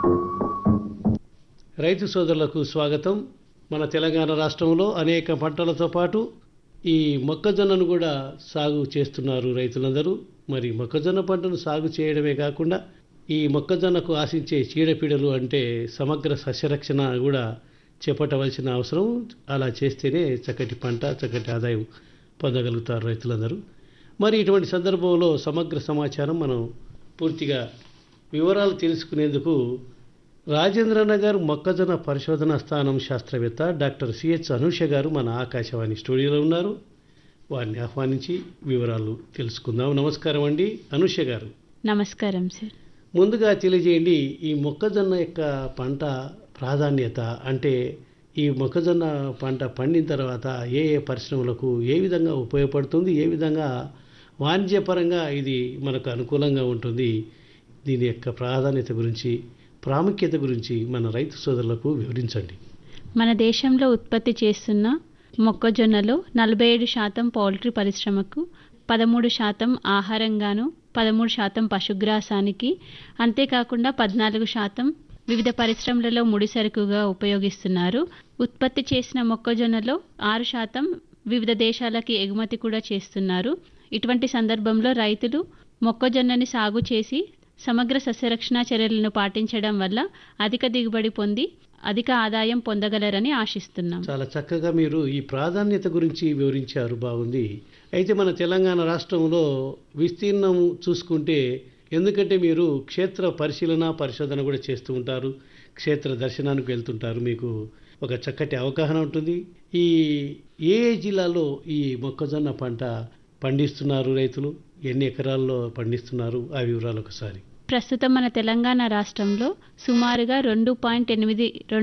రైతు సోదరులకు స్వాగతం మన తెలంగాణ రాష్ట్రంలో అనేక పంటలతో పాటు ఈ మొక్కజొన్నను కూడా సాగు చేస్తున్నారు రైతులందరూ మరి మొక్కజొన్న పంటను సాగు చేయడమే కాకుండా ఈ మొక్కజొన్నకు ఆశించే చీడపీడలు అంటే సమగ్ర సస్యరక్షణ కూడా చేపట్టవలసిన అవసరం అలా చేస్తేనే చక్కటి పంట చక్కటి ఆదాయం పొందగలుగుతారు రైతులందరూ మరి ఇటువంటి సందర్భంలో సమగ్ర సమాచారం మనం పూర్తిగా వివరాలు తెలుసుకునేందుకు రాజేంద్రనగర్ మొక్కజొన్న పరిశోధన స్థానం శాస్త్రవేత్త డాక్టర్ సిహెచ్ అనూష గారు మన ఆకాశవాణి స్టూడియోలో ఉన్నారు వారిని ఆహ్వానించి వివరాలు తెలుసుకుందాం నమస్కారం అండి అనూష గారు నమస్కారం సార్ ముందుగా తెలియజేయండి ఈ మొక్కజొన్న యొక్క పంట ప్రాధాన్యత అంటే ఈ మొక్కజొన్న పంట పండిన తర్వాత ఏ ఏ పరిశ్రమలకు ఏ విధంగా ఉపయోగపడుతుంది ఏ విధంగా వాణిజ్యపరంగా ఇది మనకు అనుకూలంగా ఉంటుంది దీని యొక్క ప్రాధాన్యత గురించి ప్రాముఖ్యత గురించి మన రైతు సోదరులకు వివరించండి మన దేశంలో ఉత్పత్తి చేస్తున్న మొక్కజొన్నలో నలభై ఏడు శాతం పౌల్ట్రీ పరిశ్రమకు పదమూడు శాతం ఆహారంగాను పదమూడు శాతం పశుగ్రాసానికి అంతేకాకుండా పద్నాలుగు శాతం వివిధ పరిశ్రమలలో ముడిసరుకుగా ఉపయోగిస్తున్నారు ఉత్పత్తి చేసిన మొక్కజొన్నలో ఆరు శాతం వివిధ దేశాలకి ఎగుమతి కూడా చేస్తున్నారు ఇటువంటి సందర్భంలో రైతులు మొక్కజొన్నని సాగు చేసి సమగ్ర సస్యరక్షణ చర్యలను పాటించడం వల్ల అధిక దిగుబడి పొంది అధిక ఆదాయం పొందగలరని ఆశిస్తున్నాం చాలా చక్కగా మీరు ఈ ప్రాధాన్యత గురించి వివరించారు బాగుంది అయితే మన తెలంగాణ రాష్ట్రంలో విస్తీర్ణం చూసుకుంటే ఎందుకంటే మీరు క్షేత్ర పరిశీలన పరిశోధన కూడా చేస్తూ ఉంటారు క్షేత్ర దర్శనానికి వెళ్తుంటారు మీకు ఒక చక్కటి అవగాహన ఉంటుంది ఈ ఏ ఏ జిల్లాలో ఈ మొక్కజొన్న పంట పండిస్తున్నారు రైతులు ఎన్ని ఎకరాల్లో పండిస్తున్నారు ఆ వివరాలు ఒకసారి ప్రస్తుతం మన తెలంగాణ రాష్ట్రంలో సుమారుగా రెండు పాయింట్ ఎనిమిది